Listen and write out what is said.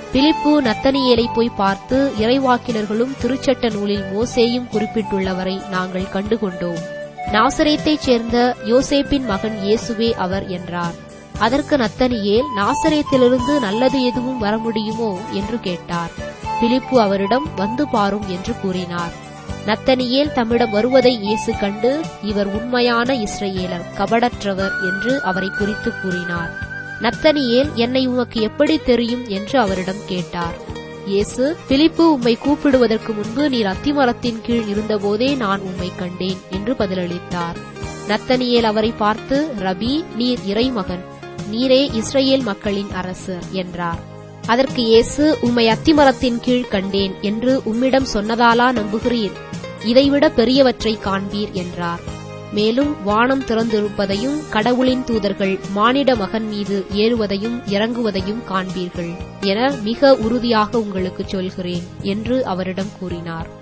பிலிப்பு நத்தனியேலை போய் பார்த்து இறைவாக்கினர்களும் திருச்சட்ட நூலில் மோசேயும் குறிப்பிட்டுள்ளவரை நாங்கள் கண்டுகொண்டோம் நாசரேத்தைச் சேர்ந்த யோசேப்பின் மகன் இயேசுவே அவர் என்றார் அதற்கு நத்தனியேல் நாசரேத்திலிருந்து நல்லது எதுவும் வர முடியுமோ என்று கேட்டார் பிலிப்பு அவரிடம் வந்து பாரும் என்று கூறினார் நத்தனியேல் தம்மிடம் வருவதை இயேசு கண்டு இவர் உண்மையான இஸ்ரவேலர் கபடற்றவர் என்று அவரை குறித்து கூறினார் நத்தனியேல் என்னை உமக்கு எப்படி தெரியும் என்று அவரிடம் கேட்டார் இயேசு பிலிப்பு உம்மை கூப்பிடுவதற்கு முன்பு நீர் அத்திமரத்தின் கீழ் இருந்தபோதே நான் உம்மை கண்டேன் என்று பதிலளித்தார் நத்தனியேல் அவரை பார்த்து ரபி நீர் இறைமகன் நீரே இஸ்ரேல் மக்களின் அரசர் என்றார் அதற்கு இயேசு உம்மை அத்திமரத்தின் கீழ் கண்டேன் என்று உம்மிடம் சொன்னதாலா நம்புகிறீர் இதைவிட பெரியவற்றை காண்பீர் என்றார் மேலும் வானம் திறந்திருப்பதையும் கடவுளின் தூதர்கள் மானிட மகன் மீது ஏறுவதையும் இறங்குவதையும் காண்பீர்கள் என மிக உறுதியாக உங்களுக்கு சொல்கிறேன் என்று அவரிடம் கூறினார்